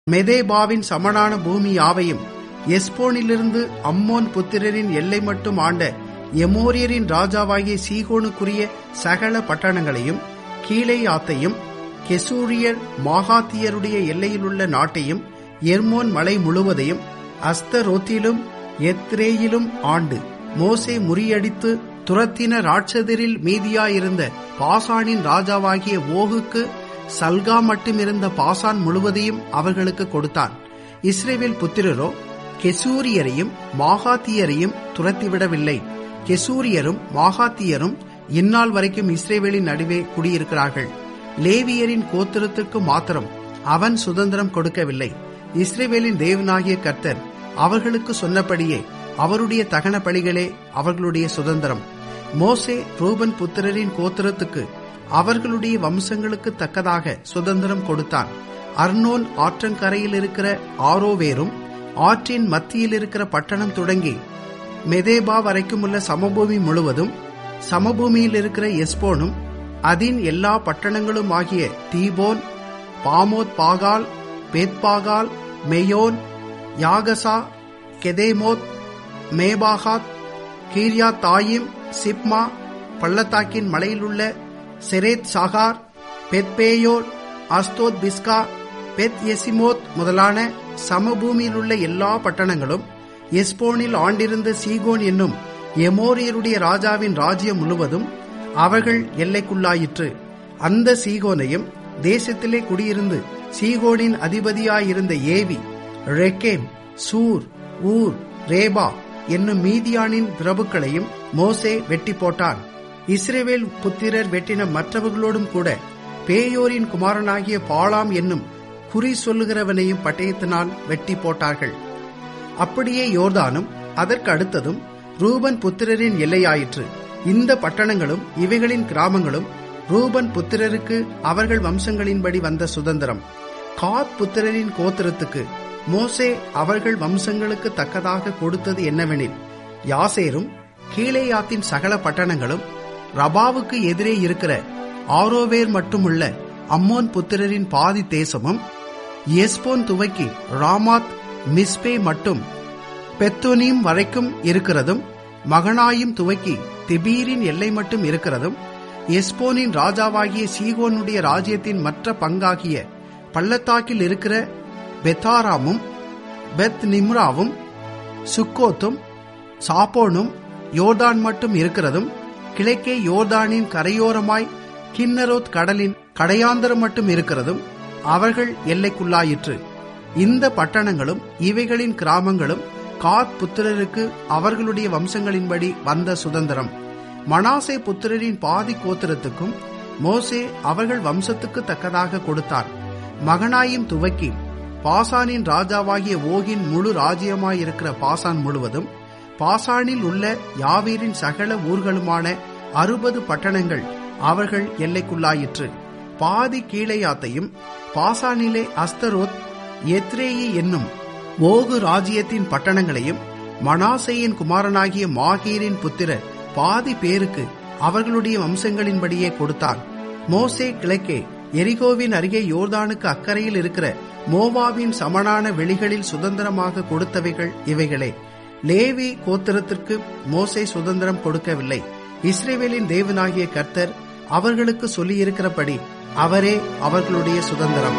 மெதேபாவின் சமனான பூமி யாவையும் எஸ்போனிலிருந்து அம்மோன் புத்திரரின் எல்லை மட்டும் ஆண்ட எமோரியரின் ராஜாவாகிய சீகோனுக்குரிய சகல பட்டணங்களையும் கீழேயாத்தையும் கெசூரியர் மாகாத்தியருடைய எல்லையிலுள்ள நாட்டையும் எர்மோன் மலை முழுவதையும் அஸ்தரோத்திலும் எத்ரேயிலும் ஆண்டு மோசே முறியடித்து துரத்தின ராட்சதரில் மீதியாயிருந்த பாசானின் ராஜாவாகிய ஓகுக்கு சல்கா மட்டுமிருந்த பாசான் முழுவதையும் அவர்களுக்கு கொடுத்தான் இஸ்ரேவேல் புத்திரரோ கெசூரியரையும் மாகாத்தியரையும் துரத்திவிடவில்லை கெசூரியரும் மாகாத்தியரும் இந்நாள் வரைக்கும் இஸ்ரேவேலின் நடுவே குடியிருக்கிறார்கள் லேவியரின் கோத்திரத்திற்கு மாத்திரம் அவன் சுதந்திரம் கொடுக்கவில்லை இஸ்ரேவேலின் தேவனாகிய கர்த்தர் அவர்களுக்கு சொன்னபடியே அவருடைய தகன பலிகளே அவர்களுடைய சுதந்திரம் மோசே ரூபன் புத்திரரின் கோத்திரத்துக்கு அவர்களுடைய வம்சங்களுக்கு தக்கதாக சுதந்திரம் கொடுத்தான் அர்னோன் ஆற்றங்கரையில் இருக்கிற ஆரோவேரும் ஆற்றின் மத்தியில் இருக்கிற பட்டணம் தொடங்கி மெதேபா வரைக்கும் உள்ள சமபூமி முழுவதும் சமபூமியில் இருக்கிற எஸ்போனும் அதின் எல்லா பட்டணங்களும் ஆகிய தீபோன் பாமோத் பாகால் பேத்பாகால் மெயோன் யாகசா கெதேமோத் மேபாகாத் கீரியா தாயிம் சிப்மா பள்ளத்தாக்கின் மலையிலுள்ள செரேத் சாகார் பெத்பேயோர் அஸ்தோத் பிஸ்கா பெத் எசிமோத் முதலான சமபூமியிலுள்ள எல்லா பட்டணங்களும் எஸ்போனில் ஆண்டிருந்த சீகோன் என்னும் எமோரியருடைய ராஜாவின் ராஜ்யம் முழுவதும் அவர்கள் எல்லைக்குள்ளாயிற்று அந்த சீகோனையும் தேசத்திலே குடியிருந்து சீகோனின் அதிபதியாயிருந்த ஏவி ரெக்கேம் சூர் ஊர் ரேபா என்னும் மீதியானின் பிரபுக்களையும் மோசே வெட்டி போட்டான் இஸ்ரேவேல் புத்திரர் வெட்டின மற்றவர்களோடும் கூட பேயோரின் குமாரனாகிய பாலாம் என்னும் குறி சொல்லுகிறவனையும் பட்டயத்தினால் வெட்டி போட்டார்கள் அப்படியே யோர்தானும் அதற்கு அடுத்ததும் ரூபன் புத்திரரின் எல்லையாயிற்று இந்த பட்டணங்களும் இவைகளின் கிராமங்களும் ரூபன் புத்திரருக்கு அவர்கள் வம்சங்களின்படி வந்த சுதந்திரம் காத் புத்திரரின் கோத்திரத்துக்கு மோசே அவர்கள் வம்சங்களுக்கு தக்கதாக கொடுத்தது என்னவெனில் யாசேரும் கீழேயாத்தின் சகல பட்டணங்களும் ரபாவுக்கு எதிரே இருக்கிற ஆரோவேர் மட்டுமுள்ள அம்மோன் புத்திரரின் பாதி தேசமும் எஸ்போன் துவக்கி ராமாத் மிஸ்பே மட்டும் பெத்தோனியும் வரைக்கும் இருக்கிறதும் மகனாயும் துவக்கி திபீரின் எல்லை மட்டும் இருக்கிறதும் எஸ்போனின் ராஜாவாகிய சீகோனுடைய ராஜ்யத்தின் மற்ற பங்காகிய பள்ளத்தாக்கில் இருக்கிற பெத்தாராமும் பெத் நிம்ராவும் சுக்கோத்தும் சாப்போனும் யோர்தான் மட்டும் இருக்கிறதும் கிழக்கே யோர்தானின் கரையோரமாய் கின்னரோத் கடலின் கடையாந்தரம் மட்டும் இருக்கிறதும் அவர்கள் எல்லைக்குள்ளாயிற்று இந்த பட்டணங்களும் இவைகளின் கிராமங்களும் காத் புத்திரருக்கு அவர்களுடைய வம்சங்களின்படி வந்த சுதந்திரம் மனாசே புத்திரரின் பாதி கோத்திரத்துக்கும் மோசே அவர்கள் வம்சத்துக்கு தக்கதாக கொடுத்தார் மகனாயும் துவக்கி பாசானின் ராஜாவாகிய ஓகின் முழு ராஜ்யமாயிருக்கிற பாசான் முழுவதும் பாசானில் உள்ள யாவீரின் சகல ஊர்களுமான அறுபது பட்டணங்கள் அவர்கள் எல்லைக்குள்ளாயிற்று பாதி கீழையாத்தையும் பாசானிலே அஸ்தரோத் எத்ரேயி என்னும் ஓகு ராஜ்யத்தின் பட்டணங்களையும் மனாசையின் குமாரனாகிய மாகீரின் புத்திரர் பாதி பேருக்கு அவர்களுடைய வம்சங்களின்படியே கொடுத்தார் மோசே கிழக்கே எரிகோவின் அருகே யோர்தானுக்கு அக்கறையில் இருக்கிற மோவாவின் சமனான வெளிகளில் சுதந்திரமாக கொடுத்தவைகள் இவைகளே லேவி கோத்திரத்திற்கு மோசே சுதந்திரம் கொடுக்கவில்லை இஸ்ரேவேலின் தேவனாகிய கர்த்தர் அவர்களுக்கு சொல்லியிருக்கிறபடி அவரே அவர்களுடைய சுதந்திரம்